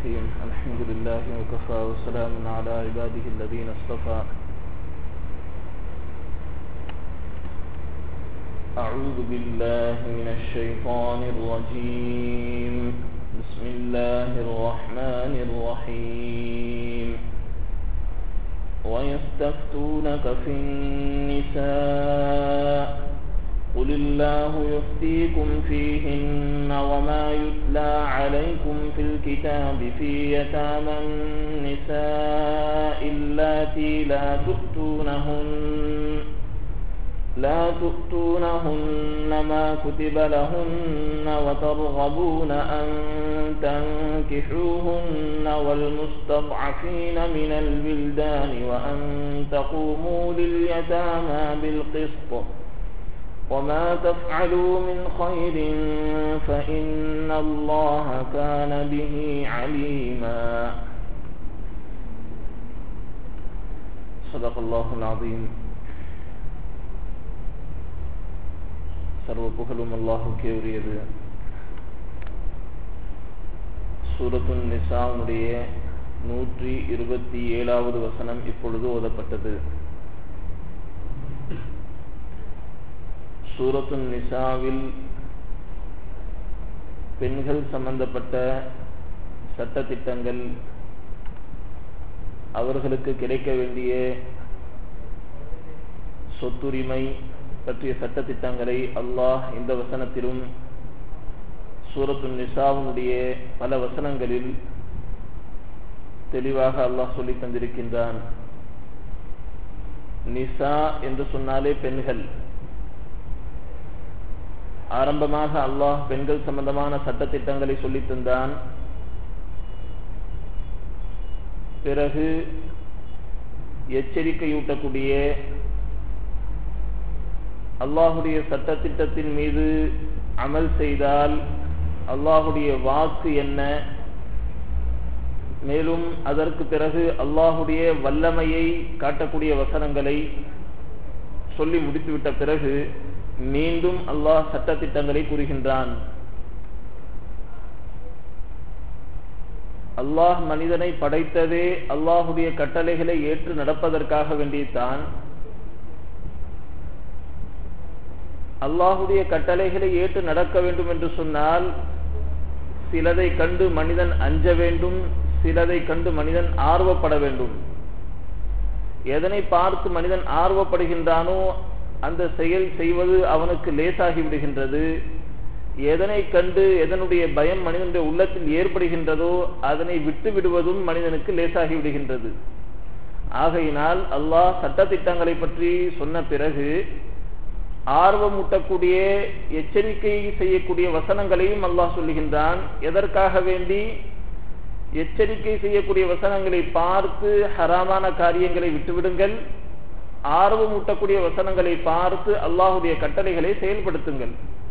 الرحيم الحمد لله وكفى وسلام على عباده الذين اصطفى أعوذ بالله من الشيطان الرجيم بسم الله الرحمن الرحيم ويستفتونك في النساء قل الله يفتيكم فيهن وما يتلى عليكم في الكتاب في يتامى النساء اللاتي لا تؤتونهن لا تؤتونهن ما كتب لهن وترغبون أن تنكحوهن والمستضعفين من البلدان وأن تقوموا لليتامى بالقسط وما تفعلوا من خير فإن الله كان به عليما صدق الله العظيم சர்வ புகழும் அல்லாஹுக்கே உரியது சூரத்துன் நிசாவுடைய நூற்றி இருபத்தி ஏழாவது வசனம் இப்பொழுது ஓதப்பட்டது சூரத்துன் நிசாவில் பெண்கள் சம்பந்தப்பட்ட சட்டத்திட்டங்கள் அவர்களுக்கு கிடைக்க வேண்டிய சொத்துரிமை பற்றிய சட்டத்திட்டங்களை அல்லாஹ் இந்த வசனத்திலும் சூரத்து நிசாவுடைய பல வசனங்களில் தெளிவாக அல்லாஹ் சொல்லி தந்திருக்கின்றான் நிசா என்று சொன்னாலே பெண்கள் ஆரம்பமாக அல்லாஹ் பெண்கள் சம்பந்தமான சட்டத்திட்டங்களை சொல்லி தந்தான் பிறகு எச்சரிக்கையூட்டக்கூடிய அல்லாஹுடைய சட்டத்திட்டத்தின் மீது அமல் செய்தால் அல்லாஹுடைய வாக்கு என்ன மேலும் அதற்கு பிறகு அல்லாஹுடைய வல்லமையை காட்டக்கூடிய வசனங்களை சொல்லி முடித்துவிட்ட பிறகு மீண்டும் அல்லாஹ் சட்டத்திட்டங்களை கூறுகின்றான் அல்லாஹ் மனிதனை படைத்ததே அல்லாஹுடைய கட்டளைகளை ஏற்று நடப்பதற்காக வேண்டித்தான் அல்லாஹுடைய கட்டளைகளை ஏற்று நடக்க வேண்டும் என்று சொன்னால் சிலதை கண்டு மனிதன் அஞ்ச வேண்டும் சிலதை கண்டு மனிதன் ஆர்வப்பட வேண்டும் எதனை பார்த்து மனிதன் ஆர்வப்படுகின்றானோ அந்த செயல் செய்வது அவனுக்கு லேசாகி விடுகின்றது எதனை கண்டு எதனுடைய பயம் மனிதனுடைய உள்ளத்தில் ஏற்படுகின்றதோ அதனை விட்டு விடுவதும் மனிதனுக்கு லேசாகி விடுகின்றது ஆகையினால் அல்லாஹ் சட்டத்திட்டங்களை பற்றி சொன்ன பிறகு ஆர்வமூட்டக்கூடிய எச்சரிக்கை செய்யக்கூடிய வசனங்களையும் அல்லாஹ் சொல்லுகின்றான் எதற்காக வேண்டி எச்சரிக்கை செய்யக்கூடிய வசனங்களை பார்த்து ஹராமான காரியங்களை விட்டுவிடுங்கள் ஆர்வமூட்டக்கூடிய வசனங்களை பார்த்து அல்லாஹுடைய கட்டளைகளை செயல்படுத்துங்கள்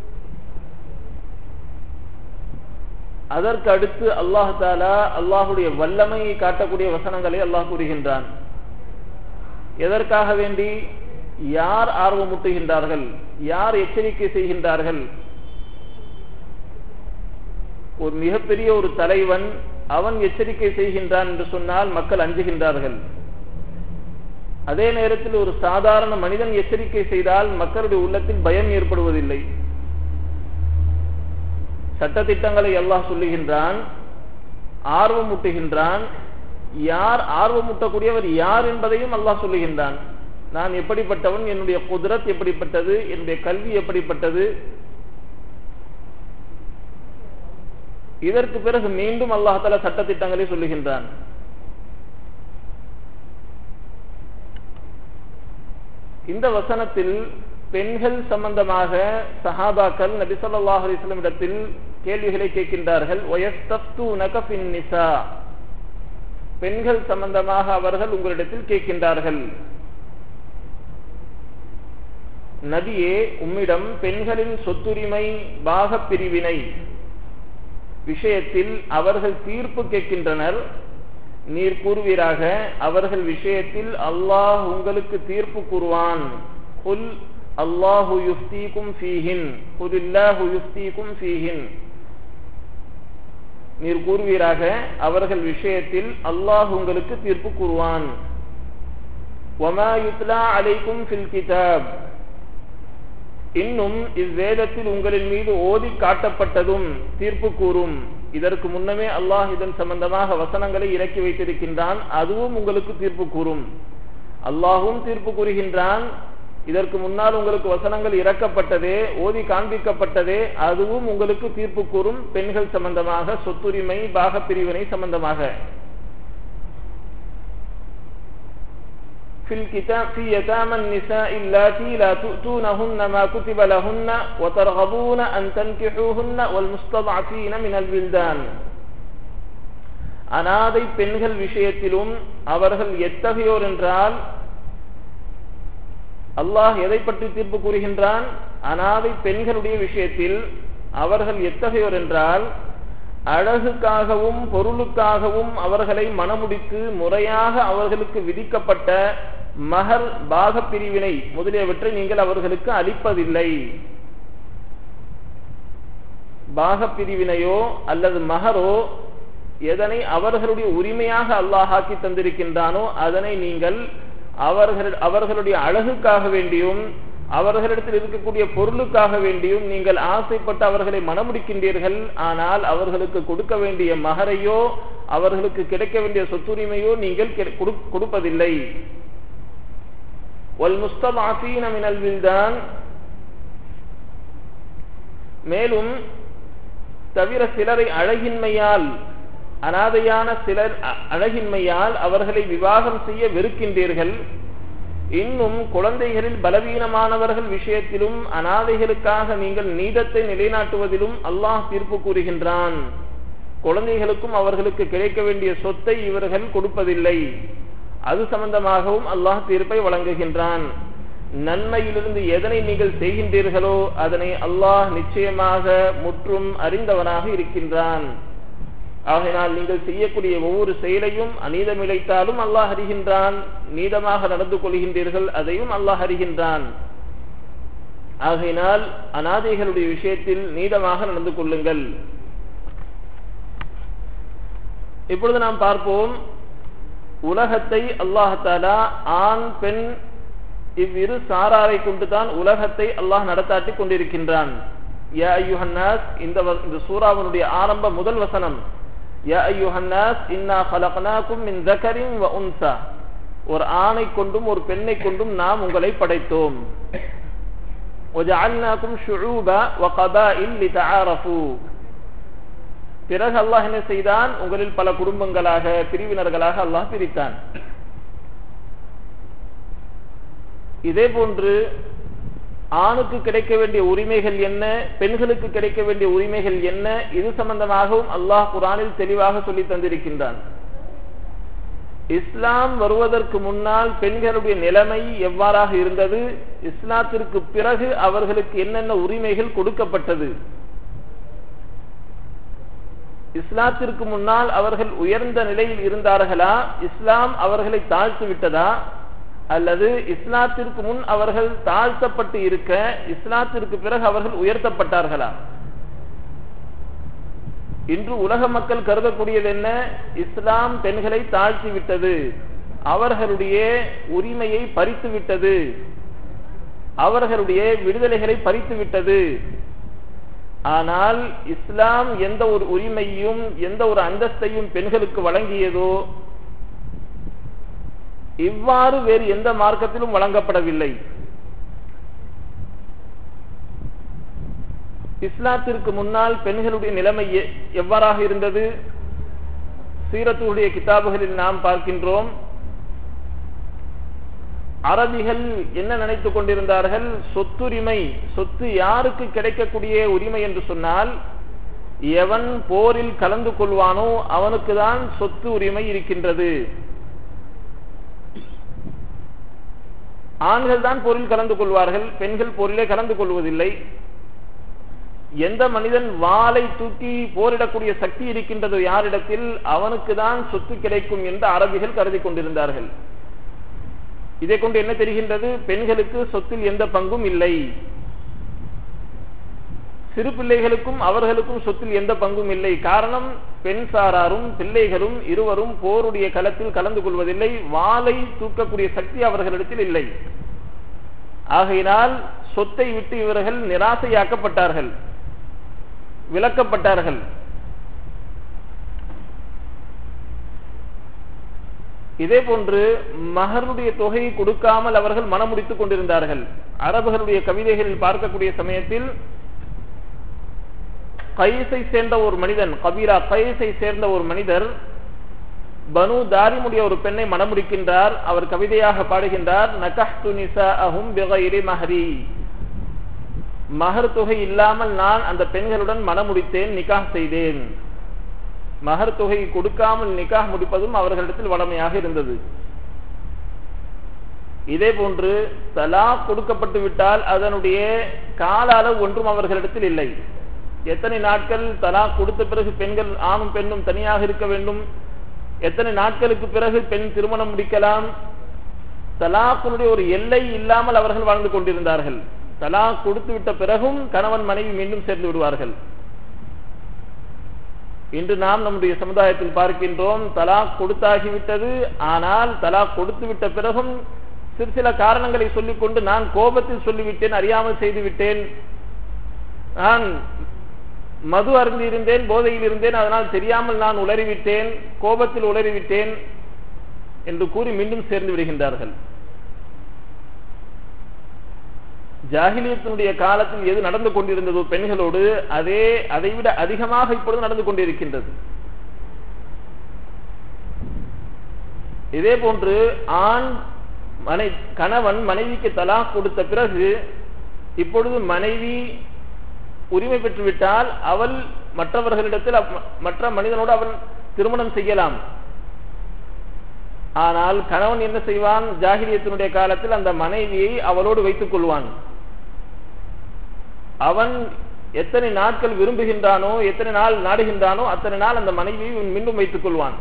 அதற்கு அடுத்து அல்லாஹாலா அல்லாஹுடைய வல்லமையை காட்டக்கூடிய வசனங்களை அல்லாஹ் கூறுகின்றான் எதற்காக வேண்டி யார் ஆர்வமூட்டுகின்றார்கள் யார் எச்சரிக்கை செய்கின்றார்கள் ஒரு மிகப்பெரிய ஒரு தலைவன் அவன் எச்சரிக்கை செய்கின்றான் என்று சொன்னால் மக்கள் அஞ்சுகின்றார்கள் அதே நேரத்தில் ஒரு சாதாரண மனிதன் எச்சரிக்கை செய்தால் மக்களுடைய உள்ளத்தில் பயம் ஏற்படுவதில்லை சட்டத்திட்டங்களை எல்லாம் சொல்லுகின்றான் ஆர்வமூட்டுகின்றான் யார் ஆர்வமூட்டக்கூடியவர் யார் என்பதையும் அல்லாஹ் சொல்லுகின்றான் நான் எப்படிப்பட்டவன் என்னுடைய குதிரத் எப்படிப்பட்டது என்னுடைய கல்வி எப்படிப்பட்டது இதற்கு பிறகு மீண்டும் அல்லாஹால சட்டத்திட்டங்களை சொல்லுகின்றான் இந்த வசனத்தில் பெண்கள் சம்பந்தமாக சஹாபாக்கள் நபி சொல்லாஹ் அலிஸ்லம் இடத்தில் கேள்விகளை கேட்கின்றார்கள் பெண்கள் சம்பந்தமாக அவர்கள் உங்களிடத்தில் கேட்கின்றார்கள் நபியே உம்மிடம் பெண்களின் சொத்துரிமை பாக பிரிவினை விஷயத்தில் அவர்கள் தீர்ப்பு கேட்கின்றனர் நீர் கூறுவீராக அவர்கள் விஷயத்தில் அல்லாஹ் உங்களுக்கு தீர்ப்பு கூறுவான் குல் அல்லாஹு யுஃப்தீக்கும் ஃபீஹின் குலில்லாஹு யுஃப்தீக்கும் ஃபீஹின் நீர் கூறுவீராக அவர்கள் விஷயத்தில் அல்லாஹ் உங்களுக்கு தீர்ப்பு கூறுவான் وما يتلى عليكم في الكتاب இன்னும் இவ்வேதத்தில் உங்களின் மீது ஓதி காட்டப்பட்டதும் தீர்ப்பு கூறும் இதற்கு முன்னமே அல்லாஹ் இதன் சம்பந்தமாக வசனங்களை இறக்கி வைத்திருக்கின்றான் அதுவும் உங்களுக்கு தீர்ப்பு கூறும் அல்லாஹும் தீர்ப்பு கூறுகின்றான் இதற்கு முன்னால் உங்களுக்கு வசனங்கள் இறக்கப்பட்டதே ஓதி காண்பிக்கப்பட்டதே அதுவும் உங்களுக்கு தீர்ப்பு கூறும் பெண்கள் சம்பந்தமாக சொத்துரிமை பாக பிரிவினை சம்பந்தமாக في الكتاب في يتامى النساء اللاتي لا تؤتونهن ما كتب لهن وترغبون أن تنكحوهن والمستضعفين من البلدان அனாதை பெண்கள் விஷயத்திலும் அவர்கள் எத்தகையோர் என்றால் அல்லாஹ் எதை பற்றி தீர்ப்பு கூறுகின்றான் அனாதை பெண்களுடைய விஷயத்தில் அவர்கள் எத்தகையோர் என்றால் அழகுக்காகவும் பொருளுக்காகவும் அவர்களை மனமுடித்து முறையாக அவர்களுக்கு விதிக்கப்பட்ட மகர் பாக பிரிவினை முதலியவற்றை நீங்கள் அவர்களுக்கு அளிப்பதில்லை பாக பிரிவினையோ அல்லது மகரோ எதனை அவர்களுடைய உரிமையாக அல்லாஹாக்கி தந்திருக்கின்றானோ அதனை நீங்கள் அவர்கள் அவர்களுடைய அழகுக்காக வேண்டியும் அவர்களிடத்தில் இருக்கக்கூடிய பொருளுக்காக வேண்டியும் நீங்கள் ஆசைப்பட்டு அவர்களை மனமுடிக்கின்றீர்கள் ஆனால் அவர்களுக்கு கொடுக்க வேண்டிய மகரையோ அவர்களுக்கு கிடைக்க வேண்டிய சொத்துரிமையோ நீங்கள் கொடுப்பதில்லை மேலும் தவிர சிலரை அழகின்மையால் அனாதையான சிலர் அழகின்மையால் அவர்களை விவாகம் செய்ய வெறுக்கின்றீர்கள் இன்னும் குழந்தைகளில் பலவீனமானவர்கள் விஷயத்திலும் அனாதைகளுக்காக நீங்கள் நீதத்தை நிலைநாட்டுவதிலும் அல்லாஹ் தீர்ப்பு கூறுகின்றான் குழந்தைகளுக்கும் அவர்களுக்கு கிடைக்க வேண்டிய சொத்தை இவர்கள் கொடுப்பதில்லை அது சம்பந்தமாகவும் அல்லாஹ் தீர்ப்பை வழங்குகின்றான் நன்மையிலிருந்து எதனை நீங்கள் செய்கின்றீர்களோ அதனை அல்லாஹ் நிச்சயமாக முற்றும் அறிந்தவனாக இருக்கின்றான் ஆகையினால் நீங்கள் செய்யக்கூடிய ஒவ்வொரு செயலையும் அநீதம் இழைத்தாலும் அல்லாஹ் அறிகின்றான் நீதமாக நடந்து கொள்கின்றீர்கள் அதையும் அல்லாஹ் அறிகின்றான் ஆகையினால் அனாதைகளுடைய விஷயத்தில் நீதமாக நடந்து கொள்ளுங்கள் இப்பொழுது நாம் பார்ப்போம் உலகத்தை அல்லாஹாலா ஆண் பெண் இவ்விரு சாராரை கொண்டுதான் உலகத்தை அல்லாஹ் நடத்தாட்டி கொண்டிருக்கின்றான் இந்த இந்த சூறாவனுடைய ஆரம்ப முதல் வசனம் ஒரு ஆணை கொண்டும் ஒரு பெண்ணை கொண்டும் நாம் உங்களை படைத்தோம் பிறகு அல்லாஹ் என்ன செய்தான் உங்களில் பல குடும்பங்களாக பிரிவினர்களாக அல்லாஹ் பிரித்தான் இதே போன்று ஆணுக்கு கிடைக்க வேண்டிய உரிமைகள் என்ன பெண்களுக்கு கிடைக்க வேண்டிய உரிமைகள் என்ன இது சம்பந்தமாகவும் அல்லாஹ் குரானில் தெளிவாக சொல்லி தந்திருக்கின்றான் இஸ்லாம் வருவதற்கு முன்னால் பெண்களுடைய நிலைமை எவ்வாறாக இருந்தது இஸ்லாத்திற்கு பிறகு அவர்களுக்கு என்னென்ன உரிமைகள் கொடுக்கப்பட்டது இஸ்லாத்திற்கு முன்னால் அவர்கள் உயர்ந்த நிலையில் இருந்தார்களா இஸ்லாம் அவர்களை தாழ்த்து விட்டதா அல்லது இஸ்லாத்திற்கு முன் அவர்கள் தாழ்த்தப்பட்டு இருக்க இஸ்லாத்திற்கு பிறகு அவர்கள் உயர்த்தப்பட்டார்களா இன்று உலக மக்கள் கருதக்கூடியது என்ன இஸ்லாம் பெண்களை தாழ்த்தி விட்டது அவர்களுடைய உரிமையை பறித்து விட்டது அவர்களுடைய விடுதலைகளை பறித்து விட்டது ஆனால் இஸ்லாம் எந்த ஒரு உரிமையும் எந்த ஒரு அந்தஸ்தையும் பெண்களுக்கு வழங்கியதோ இவ்வாறு வேறு எந்த மார்க்கத்திலும் வழங்கப்படவில்லை இஸ்லாத்திற்கு முன்னால் பெண்களுடைய நிலைமை எவ்வாறாக இருந்தது சீரத்துடைய கிதாபுகளில் நாம் பார்க்கின்றோம் அரபிகள் என்ன நினைத்துக் கொண்டிருந்தார்கள் சொத்துரிமை சொத்து யாருக்கு கிடைக்கக்கூடிய உரிமை என்று சொன்னால் எவன் போரில் கலந்து கொள்வானோ அவனுக்கு தான் சொத்து உரிமை இருக்கின்றது ஆண்கள் தான் போரில் கலந்து கொள்வார்கள் பெண்கள் போரிலே கலந்து கொள்வதில்லை எந்த மனிதன் வாளை தூக்கி போரிடக்கூடிய சக்தி இருக்கின்றதோ யாரிடத்தில் அவனுக்கு தான் சொத்து கிடைக்கும் என்று அரபிகள் கருதி கொண்டிருந்தார்கள் இதை கொண்டு என்ன தெரிகின்றது பெண்களுக்கு சொத்தில் எந்த பங்கும் இல்லை சிறு பிள்ளைகளுக்கும் அவர்களுக்கும் சொத்தில் எந்த பங்கும் இல்லை காரணம் பெண் சாராரும் பிள்ளைகளும் இருவரும் போருடைய களத்தில் கலந்து கொள்வதில்லை வாளை தூக்கக்கூடிய சக்தி அவர்களிடத்தில் இல்லை ஆகையினால் சொத்தை விட்டு இவர்கள் நிராசையாக்கப்பட்டார்கள் விலக்கப்பட்டார்கள் இதே போன்று மகருடைய தொகையை கொடுக்காமல் அவர்கள் மனமுடித்துக் கொண்டிருந்தார்கள் அரபுகளுடைய கவிதைகளில் பார்க்கக்கூடிய சமயத்தில் கைசை சேர்ந்த ஒரு மனிதன் கபீரா கைசை சேர்ந்த ஒரு மனிதர் பனு தாரிமுடைய ஒரு பெண்ணை மனமுடிக்கின்றார் அவர் கவிதையாக பாடுகின்றார் நகஹ்து நிசாஅஹும் பிகைரி மஹரி மகர் தொகை இல்லாமல் நான் அந்த பெண்களுடன் மனமுடித்தேன் நிக்காஹ் செய்தேன் மகர் தொகை கொடுக்காமல் நிக்காஹ் முடிப்பதும் அவர்களிடத்தில் வளமையாக இருந்தது இதே போன்று தலா கொடுக்கப்பட்டு விட்டால் அதனுடைய கால அளவு ஒன்றும் அவர்களிடத்தில் இல்லை எத்தனை நாட்கள் தலா கொடுத்த பிறகு பெண்கள் ஆணும் பெண்ணும் தனியாக இருக்க வேண்டும் எத்தனை நாட்களுக்கு பிறகு பெண் திருமணம் முடிக்கலாம் தலாக்குனுடைய ஒரு எல்லை இல்லாமல் அவர்கள் வாழ்ந்து கொண்டிருந்தார்கள் தலா கொடுத்து விட்ட பிறகும் கணவன் மனைவி மீண்டும் சேர்ந்து விடுவார்கள் இன்று நாம் நம்முடைய சமுதாயத்தில் பார்க்கின்றோம் தலா கொடுத்தாகிவிட்டது ஆனால் தலா கொடுத்து விட்ட பிறகும் சிறு சில காரணங்களை சொல்லிக்கொண்டு நான் கோபத்தில் சொல்லிவிட்டேன் அறியாமல் செய்து விட்டேன் நான் மது அருந்தி இருந்தேன் போதையில் இருந்தேன் அதனால் தெரியாமல் நான் உளறிவிட்டேன் கோபத்தில் உளறிவிட்டேன் என்று கூறி மீண்டும் சேர்ந்து விடுகின்றார்கள் ஜாகிலியத்தினுடைய காலத்தில் எது நடந்து கொண்டிருந்ததோ பெண்களோடு அதே அதைவிட அதிகமாக இப்பொழுது நடந்து கொண்டிருக்கின்றது இதே போன்று ஆண் மனை கணவன் மனைவிக்கு தலா கொடுத்த பிறகு இப்பொழுது மனைவி உரிமை பெற்றுவிட்டால் அவள் மற்றவர்களிடத்தில் மற்ற மனிதனோடு அவள் திருமணம் செய்யலாம் ஆனால் கணவன் என்ன செய்வான் ஜாகிரியத்தினுடைய காலத்தில் அந்த மனைவியை அவளோடு வைத்துக் கொள்வான் அவன் எத்தனை நாட்கள் விரும்புகின்றானோ எத்தனை நாள் நாடுகின்றானோ அத்தனை நாள் அந்த மனைவியை மீண்டும் வைத்துக் கொள்வான்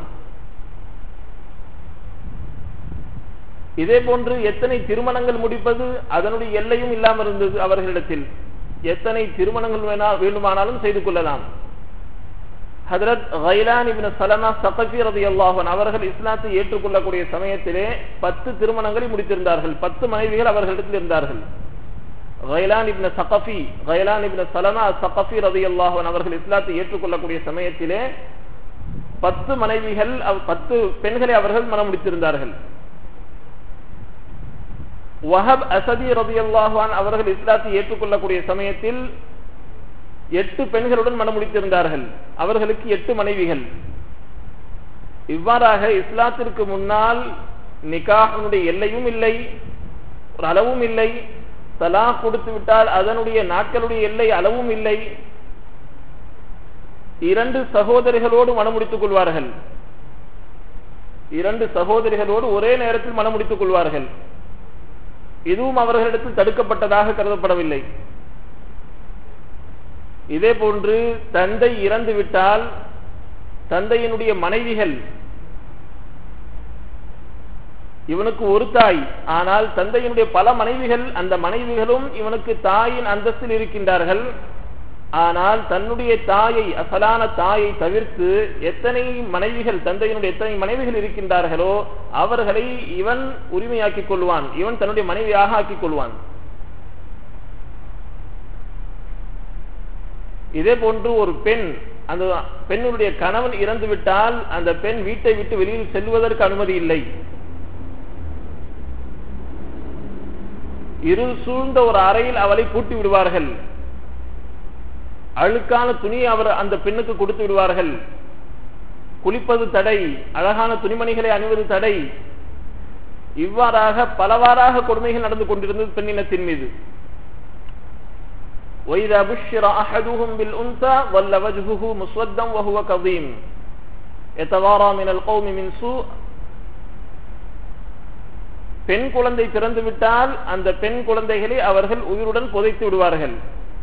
இதே போன்று எத்தனை திருமணங்கள் முடிப்பது அதனுடைய எல்லையும் இல்லாமல் இருந்தது அவர்களிடத்தில் எத்தனை திருமணங்கள் வேணா வேண்டுமானாலும் செய்து கொள்ளலாம் ஹதரத் கைலான் இபின் சலமா சகஃபி ரதி அல்லாஹன் அவர்கள் இஸ்லாத்தை ஏற்றுக்கொள்ளக்கூடிய சமயத்திலே பத்து திருமணங்களை முடித்திருந்தார்கள் பத்து மனைவிகள் அவர்களிடத்தில் இருந்தார்கள் கைலான் இப்ன சகஃபி கைலான் இப்ன சலமா சகஃபி ரதி அல்லாஹன் அவர்கள் இஸ்லாத்தை ஏற்றுக்கொள்ளக்கூடிய சமயத்திலே பத்து மனைவிகள் பத்து பெண்களை அவர்கள் மனம் முடித்திருந்தார்கள் வஹப் அசதி ரதி அல்லாஹான் அவர்கள் இஸ்லாத்தை ஏற்றுக்கொள்ளக்கூடிய சமயத்தில் எட்டு பெண்களுடன் மனம் முடித்திருந்தார்கள் அவர்களுக்கு எட்டு மனைவிகள் இவ்வாறாக இஸ்லாத்திற்கு முன்னால் நிகாஹனுடைய எல்லையும் இல்லை ஒரு அளவும் இல்லை தலா கொடுத்து விட்டால் அதனுடைய நாட்களுடைய எல்லை அளவும் இல்லை இரண்டு சகோதரிகளோடு மனம் முடித்துக் கொள்வார்கள் இரண்டு சகோதரிகளோடு ஒரே நேரத்தில் மனம் முடித்துக் கொள்வார்கள் இதுவும் அவர்களிடத்தில் தடுக்கப்பட்டதாக கருதப்படவில்லை இதே போன்று தந்தை இறந்து விட்டால் தந்தையினுடைய மனைவிகள் இவனுக்கு ஒரு தாய் ஆனால் தந்தையினுடைய பல மனைவிகள் அந்த மனைவிகளும் இவனுக்கு தாயின் அந்தஸ்தில் இருக்கின்றார்கள் ஆனால் தன்னுடைய தாயை அசலான தாயை தவிர்த்து எத்தனை மனைவிகள் தந்தையினுடைய எத்தனை மனைவிகள் இருக்கின்றார்களோ அவர்களை இவன் உரிமையாக்கிக் கொள்வான் இவன் தன்னுடைய மனைவியாக ஆக்கிக் கொள்வான் இதே போன்று ஒரு பெண் அந்த பெண்ணுடைய கணவன் இறந்து விட்டால் அந்த பெண் வீட்டை விட்டு வெளியில் செல்வதற்கு அனுமதி இல்லை இருள் சூழ்ந்த ஒரு அறையில் அவளை பூட்டி விடுவார்கள் அழுக்கான துணியை அவர் அந்த பெண்ணுக்கு கொடுத்து விடுவார்கள் குளிப்பது தடை அழகான துணிமணிகளை அணிவது தடை இவ்வாறாக பலவாறாக கொடுமைகள் நடந்து கொண்டிருந்தது பெண்ணினத்தின் மீது وإذا بشر أحدهم بالأنثى ظل وجهه مسودا وهو كظيم يتوارى من القوم من سوء பெண் குழந்தை பிறந்து விட்டால் அந்த பெண் குழந்தைகளை அவர்கள் உயிருடன் புதைத்து விடுவார்கள்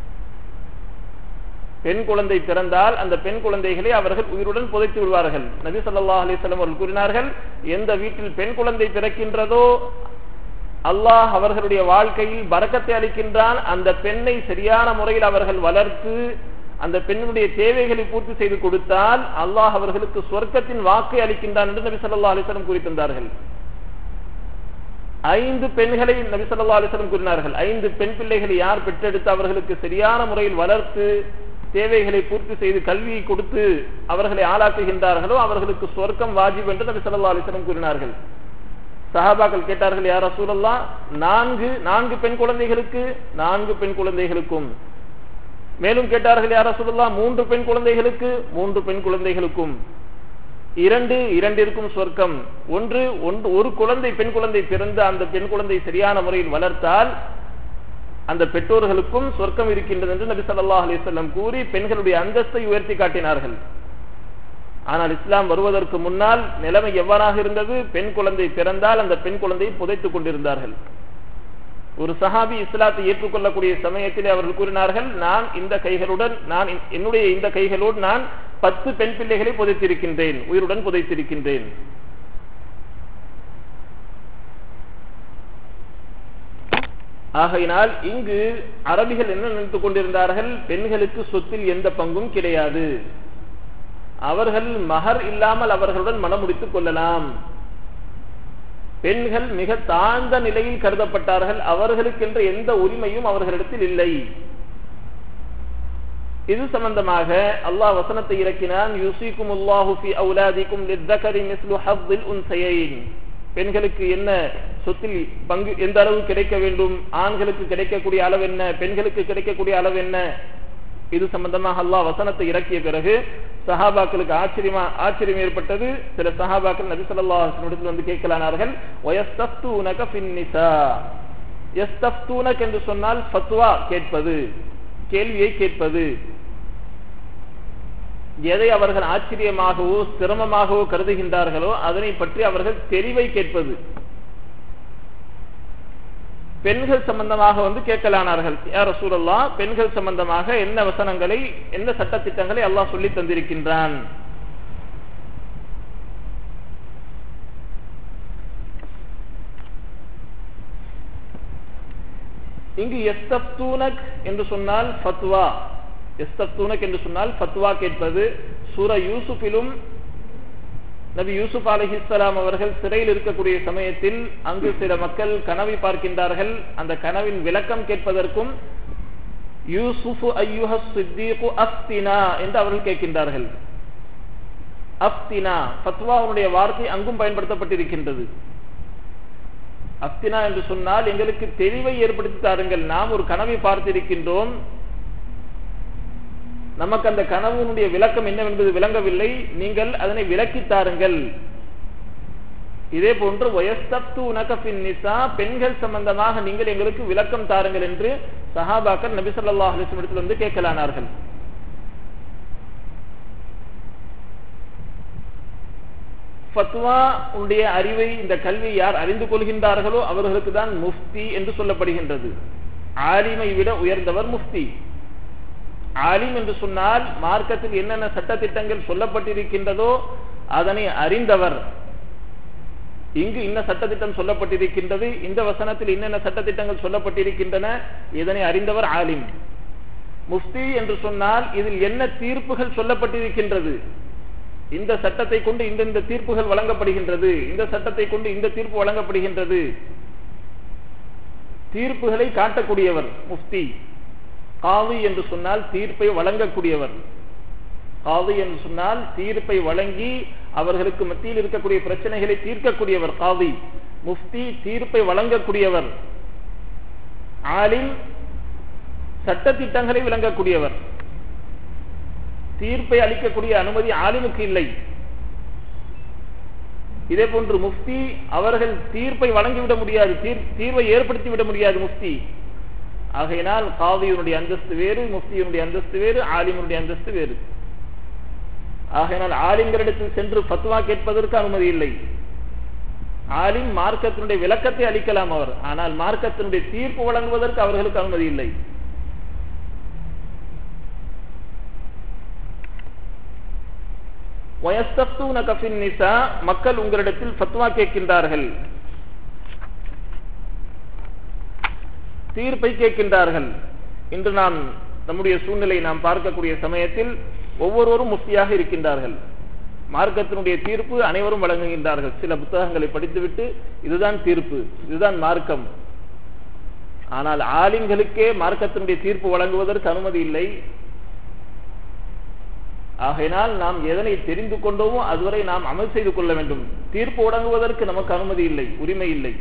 பெண் குழந்தை பிறந்தால் அந்த பெண் குழந்தைகளை அவர்கள் உயிருடன் புதைத்து விடுவார்கள் நபி சொல்லா அலிஸ்லாம் அவர்கள் கூறினார்கள் எந்த வீட்டில் பெண் குழந்தை பிறக்கின்றதோ அல்லாஹ் அவர்களுடைய வாழ்க்கையில் பறக்கத்தை அளிக்கின்றான் அந்த பெண்ணை சரியான முறையில் அவர்கள் வளர்த்து அந்த பெண்ணுடைய தேவைகளை பூர்த்தி செய்து கொடுத்தால் அல்லாஹ் அவர்களுக்கு சொர்க்கத்தின் வாக்கை அளிக்கின்றான் என்று நபி சொல்லா அலிஸ்லம் கூறி தந்தார்கள் ஐந்து பெண்களை நபி சொல்லா அலிஸ்லம் கூறினார்கள் ஐந்து பெண் பிள்ளைகளை யார் பெற்றெடுத்து அவர்களுக்கு சரியான முறையில் வளர்த்து தேவைகளை பூர்த்தி செய்து கல்வியை கொடுத்து அவர்களை ஆளாக்குகின்றார்களோ அவர்களுக்கு சொர்க்கம் வாஜிப் என்று நபி சொல்லா அலிஸ்லம் கூறினார்கள் சஹாபாக்கள் கேட்டார்கள் யார் ரசூலல்லா நான்கு நான்கு பெண் குழந்தைகளுக்கு நான்கு பெண் குழந்தைகளுக்கும் மேலும் கேட்டார்கள் யார் ரசூலல்லா மூன்று பெண் குழந்தைகளுக்கு மூன்று பெண் குழந்தைகளுக்கும் இரண்டு இரண்டிற்கும் சொர்க்கம் ஒன்று ஒன்று ஒரு குழந்தை பெண் குழந்தை பிறந்து அந்த பெண் குழந்தை சரியான முறையில் வளர்த்தால் அந்த பெற்றோர்களுக்கும் சொர்க்கம் இருக்கின்றது என்று நபி சல்லாஹ் அலிசல்லம் கூறி பெண்களுடைய அந்தஸ்தை உயர்த்தி காட்டினார்கள் ஆனால் இஸ்லாம் வருவதற்கு முன்னால் நிலைமை எவ்வாறாக இருந்தது பெண் குழந்தை பிறந்தால் அந்த பெண் குழந்தையை புதைத்துக் கொண்டிருந்தார்கள் ஒரு சஹாபி இஸ்லாத்தை ஏற்றுக்கொள்ளக்கூடிய சமயத்திலே அவர்கள் கூறினார்கள் நான் இந்த கைகளுடன் நான் என்னுடைய இந்த கைகளோடு நான் பத்து பெண் பிள்ளைகளை புதைத்திருக்கின்றேன் உயிருடன் புதைத்திருக்கின்றேன் ஆகையினால் இங்கு அரபிகள் என்ன நினைத்துக் கொண்டிருந்தார்கள் பெண்களுக்கு சொத்தில் எந்த பங்கும் கிடையாது அவர்கள் மகர் இல்லாமல் அவர்களுடன் மனம் முடித்துக் கொள்ளலாம் பெண்கள் மிக தாழ்ந்த நிலையில் கருதப்பட்டார்கள் அவர்களுக்கென்ற எந்த உரிமையும் அவர்களிடத்தில் இல்லை இது சம்பந்தமாக அல்லாஹ் வசனத்தை இறக்கினான் யூசிக்கும் உல்லாஹு ஃபி அவுலாதிக்கும் லித்தகரி மிஸ்லு ஹவ்வில் உன்சையின் பெண்களுக்கு என்ன சொத்தில் பங்கு எந்த அளவு கிடைக்க வேண்டும் ஆண்களுக்கு கிடைக்கக்கூடிய அளவு என்ன பெண்களுக்கு கிடைக்கக்கூடிய அளவு என்ன இது சம்பந்தமாக அல்லாஹ் வசனத்தை இறக்கிய பிறகு சஹாபாக்களுக்கு ஆச்சரியமா ஆச்சரியம் ஏற்பட்டது சில சஹாபாக்கள் நபி சொல்லா வந்து கேட்கலானார்கள் என்று சொன்னால் ஃபத்வா கேட்பது கேள்வியை கேட்பது எதை அவர்கள் ஆச்சரியமாகவோ சிரமமாகவோ கருதுகின்றார்களோ அதனை பற்றி அவர்கள் தெரிவை கேட்பது பெண்கள் சம்பந்தமாக வந்து கேட்கலானார்கள் யார் சூழல்லா பெண்கள் சம்பந்தமாக என்ன வசனங்களை என்ன சட்டத்திட்டங்களை அல்லாஹ் சொல்லி தந்திருக்கின்றான் இங்கு எஸ்தப்தூனக் என்று சொன்னால் ஃபத்வா எஸ்தப்தூனக் என்று சொன்னால் ஃபத்வா கேட்பது சூர யூசுஃபிலும் நபி யூசுப் அலிஹிஸ்லாம் அவர்கள் சிறையில் இருக்கக்கூடிய சமயத்தில் அங்கு சில மக்கள் கனவை பார்க்கின்றார்கள் அந்த கனவின் விளக்கம் கேட்பதற்கும் யூசுஃபு ஐயுஹ சித்தீகு அஃப்தினா என்று அவர்கள் கேட்கின்றார்கள் அஃப்தினா ஃபத்வாவுடைய வார்த்தை அங்கும் பயன்படுத்தப்பட்டிருக்கின்றது அப்தினா என்று சொன்னால் எங்களுக்கு தெளிவை ஏற்படுத்தி தாருங்கள் நாம் ஒரு கனவை பார்த்திருக்கின்றோம் நமக்கு அந்த கனவுனுடைய விளக்கம் என்னவென்பது விளங்கவில்லை நீங்கள் அதனை விளக்கி தாருங்கள் இதே போன்று வயஸ்தப்து உனகபின் நிசா பெண்கள் சம்பந்தமாக நீங்கள் எங்களுக்கு விளக்கம் தாருங்கள் என்று சஹாபாக்கள் நபி சொல்லாஹ் அலிஸ்மிடத்தில் வந்து கேட்கலானார்கள் ஃபத்வா உடைய அறிவை இந்த கல்வி யார் அறிந்து கொள்கின்றார்களோ அவர்களுக்கு தான் முஃப்தி என்று சொல்லப்படுகின்றது ஆலிமை விட உயர்ந்தவர் முஃப்தி ஆலிம் என்று சொன்னால் மார்க்கத்தில் என்னென்ன சட்டத்திட்டங்கள் சொல்லப்பட்டிருக்கின்றதோ அதனை அறிந்தவர் இங்கு இன்ன சட்டத்திட்டம் சொல்லப்பட்டிருக்கின்றது இந்த வசனத்தில் என்னென்ன சட்டத்திட்டங்கள் சொல்லப்பட்டிருக்கின்றன இதனை அறிந்தவர் ஆலிம் முஃப்தி என்று சொன்னால் இதில் என்ன தீர்ப்புகள் சொல்லப்பட்டிருக்கின்றது இந்த சட்டத்தை கொண்டு இந்த இந்த தீர்ப்புகள் வழங்கப்படுகின்றது இந்த சட்டத்தை கொண்டு இந்த தீர்ப்பு வழங்கப்படுகின்றது தீர்ப்புகளை காட்டக்கூடியவர் முஃப்தி காவி என்று சொன்னால் தீர்ப்பை வழங்கக்கூடியவர் காவி என்று சொன்னால் தீர்ப்பை வழங்கி அவர்களுக்கு மத்தியில் இருக்கக்கூடிய பிரச்சனைகளை தீர்க்கக்கூடியவர் காவி முஃப்தி தீர்ப்பை வழங்கக்கூடியவர் ஆலிம் சட்டத்திட்டங்களை விளங்கக்கூடியவர் தீர்ப்பை அளிக்கக்கூடிய அனுமதி ஆலிமுக்கு இல்லை இதே போன்று முஃப்தி அவர்கள் தீர்ப்பை வழங்கிவிட முடியாது தீர்வை ஏற்படுத்தி விட முடியாது முஃப்தி ஆகையினால் காவியனுடைய அந்தஸ்து வேறு முஃப்தியினுடைய அந்தஸ்து வேறு ஆலிமனுடைய அந்தஸ்து வேறு ஆகையினால் ஆலிம்களிடத்தில் சென்று பத்வா கேட்பதற்கு அனுமதி இல்லை ஆலிம் மார்க்கத்தினுடைய விளக்கத்தை அளிக்கலாம் அவர் ஆனால் மார்க்கத்தினுடைய தீர்ப்பு வழங்குவதற்கு அவர்களுக்கு அனுமதி இல்லை மக்கள் உங்களிடத்தில் ஃபத்வா கேட்கின்றார்கள் தீர்ப்பை கேட்கின்றார்கள் இன்று நாம் நம்முடைய சூழ்நிலை நாம் பார்க்கக்கூடிய சமயத்தில் ஒவ்வொருவரும் முஃப்தியாக இருக்கின்றார்கள் மார்க்கத்தினுடைய தீர்ப்பு அனைவரும் வழங்குகின்றார்கள் சில புத்தகங்களை படித்துவிட்டு இதுதான் தீர்ப்பு இதுதான் மார்க்கம் ஆனால் ஆலிம்களுக்கே மார்க்கத்தினுடைய தீர்ப்பு வழங்குவதற்கு அனுமதி இல்லை ஆகையினால் நாம் எதனை தெரிந்து கொண்டோமோ அதுவரை நாம் அமல் செய்து கொள்ள வேண்டும் தீர்ப்பு வழங்குவதற்கு நமக்கு அனுமதி இல்லை உரிமை இல்லை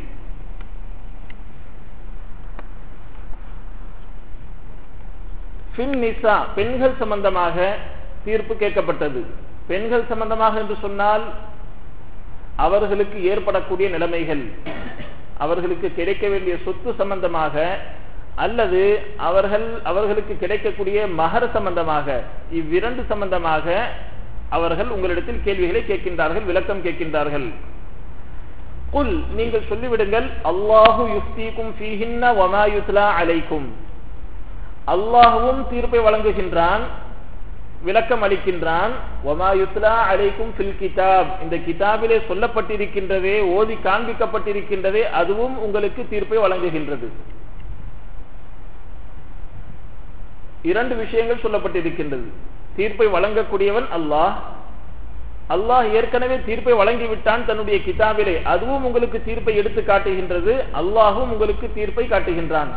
நிசா பெண்கள் சம்பந்தமாக தீர்ப்பு கேட்கப்பட்டது பெண்கள் சம்பந்தமாக என்று சொன்னால் அவர்களுக்கு ஏற்படக்கூடிய நிலைமைகள் அவர்களுக்கு கிடைக்க வேண்டிய சொத்து சம்பந்தமாக அல்லது அவர்கள் அவர்களுக்கு கிடைக்கக்கூடிய மகர சம்பந்தமாக இவ்விரண்டு சம்பந்தமாக அவர்கள் உங்களிடத்தில் கேள்விகளை கேட்கின்றார்கள் விளக்கம் கேட்கின்றார்கள் குல் நீங்கள் சொல்லிவிடுங்கள் அல்லாஹு யுக்திக்கும் ஃபீஹின்ன வமா யுத்லா அலைக்கும் அல்லாஹுவும் தீர்ப்பை வழங்குகின்றான் விளக்கம் அளிக்கின்றான் ஒமா யுத்லா அலைக்கும் ஃபில் கிதாப் இந்த கிதாபிலே சொல்லப்பட்டிருக்கின்றதே ஓதி காண்பிக்கப்பட்டிருக்கின்றதே அதுவும் உங்களுக்கு தீர்ப்பை வழங்குகின்றது இரண்டு விஷயங்கள் சொல்லப்பட்டிருக்கின்றது தீர்ப்பை வழங்கக்கூடியவன் அல்லாஹ் அல்லாஹ் ஏற்கனவே தீர்ப்பை வழங்கிவிட்டான் தன்னுடைய கிதாபிலே அதுவும் உங்களுக்கு தீர்ப்பை எடுத்து காட்டுகின்றது அல்லாஹும் உங்களுக்கு தீர்ப்பை காட்டுகின்றான்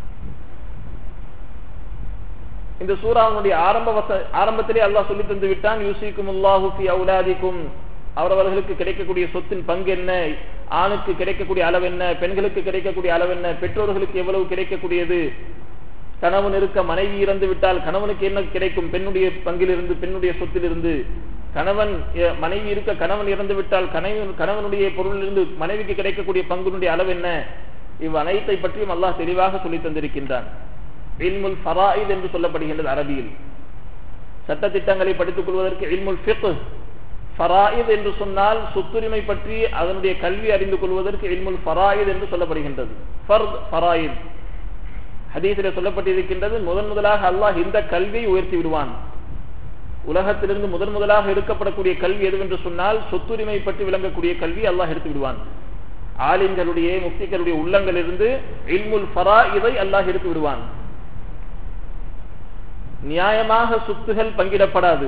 இந்த சூறாவுடைய ஆரம்ப ஆரம்பத்திலே அல்லாஹ் சொல்லி தந்து விட்டான் யூசிக்கும் அல்லாஹு ஃபி அவுலாதிக்கும் அவரவர்களுக்கு கிடைக்கக்கூடிய சொத்தின் பங்கு என்ன ஆணுக்கு கிடைக்கக்கூடிய அளவு என்ன பெண்களுக்கு கிடைக்கக்கூடிய அளவு என்ன பெற்றோர்களுக்கு எவ்வளவு கிடைக்கக்கூடியது கணவன் இருக்க மனைவி இறந்து விட்டால் கணவனுக்கு என்ன கிடைக்கும் பெண்ணுடைய பங்கிலிருந்து பெண்ணுடைய சொத்திலிருந்து கணவன் மனைவி இருக்க கணவன் இறந்து விட்டால் கணவன் கணவனுடைய பொருளிலிருந்து மனைவிக்கு கிடைக்கக்கூடிய பங்குனுடைய அளவு என்ன இவ் அனைத்தை பற்றியும் அல்லாஹ் தெளிவாக சொல்லி தந்திருக்கின்றான் இல்முல் ஃபராயித் என்று சொல்லப்படுகின்றது அரபியில் சட்ட திட்டங்களை படித்துக் கொள்வதற்கு இல்முல் ஃபிக் ஃபராயித் என்று சொன்னால் சொத்துரிமை பற்றி அதனுடைய கல்வி அறிந்து கொள்வதற்கு இல்முல் ஃபராயித் என்று சொல்லப்படுகின்றது ஃபர்த் ஃபராயித் ஹதீஸில் சொல்லப்பட்டிருக்கின்றது முதன் முதலாக அல்லாஹ் இந்த கல்வியை உயர்த்தி விடுவான் உலகத்திலிருந்து முதன் முதலாக எடுக்கப்படக்கூடிய கல்வி எதுவென்று சொன்னால் சொத்துரிமை பற்றி விளங்கக்கூடிய கல்வி அல்லாஹ் எடுத்து விடுவான் ஆலிம்களுடைய முக்திகளுடைய உள்ளங்களிலிருந்து இல்முல் ஃபரா இதை அல்லாஹ் எடுத்து விடுவான் நியாயமாக சொத்துகள் பங்கிடப்படாது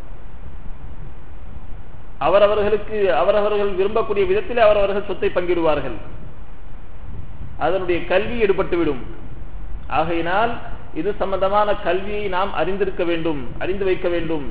அவரவர்களுக்கு அவரவர்கள் விரும்பக்கூடிய விதத்தில் அவரவர்கள் சொத்தை பங்கிடுவார்கள் அதனுடைய கல்வி எடுபட்டுவிடும் ஆகையினால் இது சம்பந்தமான கல்வியை நாம் அறிந்திருக்க வேண்டும் அறிந்து வைக்க வேண்டும்